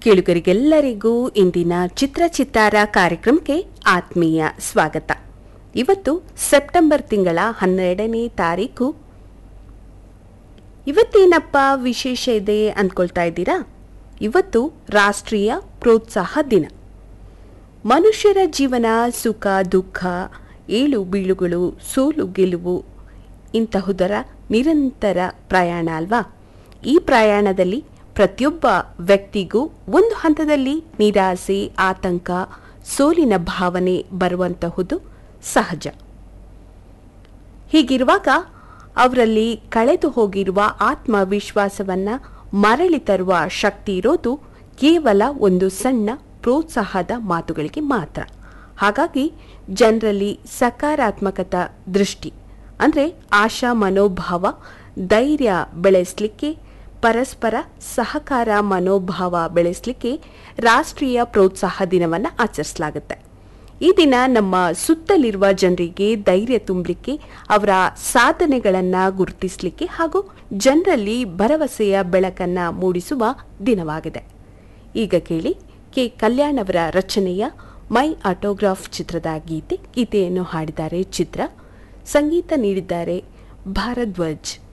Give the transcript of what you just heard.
ಕೇಳುಗರಿಗೆಲ್ಲರಿಗೂ ಇಂದಿನ ಚಿತ್ರ ಚಿತ್ತಾರ ಕಾರ್ಯಕ್ರಮಕ್ಕೆ ಆತ್ಮೀಯ ಸ್ವಾಗತ ಇವತ್ತು ಸೆಪ್ಟೆಂಬರ್ ತಿಂಗಳ ಹನ್ನೆರಡನೇ ತಾರೀಕು ಇವತ್ತೇನಪ್ಪ ವಿಶೇಷ ಇದೆ ಅಂದ್ಕೊಳ್ತಾ ಇದ್ದೀರಾ ಇವತ್ತು ರಾಷ್ಟ್ರೀಯ ಪ್ರೋತ್ಸಾಹ ದಿನ ಮನುಷ್ಯರ ಜೀವನ ಸುಖ ದುಃಖ ಏಳು ಬೀಳುಗಳು ಸೋಲು ಗೆಲುವು ಇಂತಹುದರ ನಿರಂತರ ಪ್ರಯಾಣ ಅಲ್ವಾ ಈ ಪ್ರಯಾಣದಲ್ಲಿ ಪ್ರತಿಯೊಬ್ಬ ವ್ಯಕ್ತಿಗೂ ಒಂದು ಹಂತದಲ್ಲಿ ನಿರಾಸೆ ಆತಂಕ ಸೋಲಿನ ಭಾವನೆ ಬರುವಂತಹುದು ಸಹಜ ಹೀಗಿರುವಾಗ ಅವರಲ್ಲಿ ಕಳೆದು ಹೋಗಿರುವ ಆತ್ಮವಿಶ್ವಾಸವನ್ನ ಮರಳಿ ತರುವ ಶಕ್ತಿ ಇರೋದು ಕೇವಲ ಒಂದು ಸಣ್ಣ ಪ್ರೋತ್ಸಾಹದ ಮಾತುಗಳಿಗೆ ಮಾತ್ರ ಹಾಗಾಗಿ ಜನರಲ್ಲಿ ಸಕಾರಾತ್ಮಕತ ದೃಷ್ಟಿ ಅಂದರೆ ಆಶಾ ಮನೋಭಾವ ಧೈರ್ಯ ಬೆಳೆಸಲಿಕ್ಕೆ ಪರಸ್ಪರ ಸಹಕಾರ ಮನೋಭಾವ ಬೆಳೆಸಲಿಕ್ಕೆ ರಾಷ್ಟ್ರೀಯ ಪ್ರೋತ್ಸಾಹ ದಿನವನ್ನು ಆಚರಿಸಲಾಗುತ್ತೆ ಈ ದಿನ ನಮ್ಮ ಸುತ್ತಲಿರುವ ಜನರಿಗೆ ಧೈರ್ಯ ತುಂಬಲಿಕ್ಕೆ ಅವರ ಸಾಧನೆಗಳನ್ನು ಗುರುತಿಸಲಿಕ್ಕೆ ಹಾಗೂ ಜನರಲ್ಲಿ ಭರವಸೆಯ ಬೆಳಕನ್ನ ಮೂಡಿಸುವ ದಿನವಾಗಿದೆ ಈಗ ಕೇಳಿ ಕೆ ಕಲ್ಯಾಣ್ ಅವರ ರಚನೆಯ ಮೈ ಆಟೋಗ್ರಾಫ್ ಚಿತ್ರದ ಗೀತೆ ಗೀತೆಯನ್ನು ಹಾಡಿದ್ದಾರೆ ಚಿತ್ರ ಸಂಗೀತ ನೀಡಿದ್ದಾರೆ ಭಾರದ್ವಾಜ್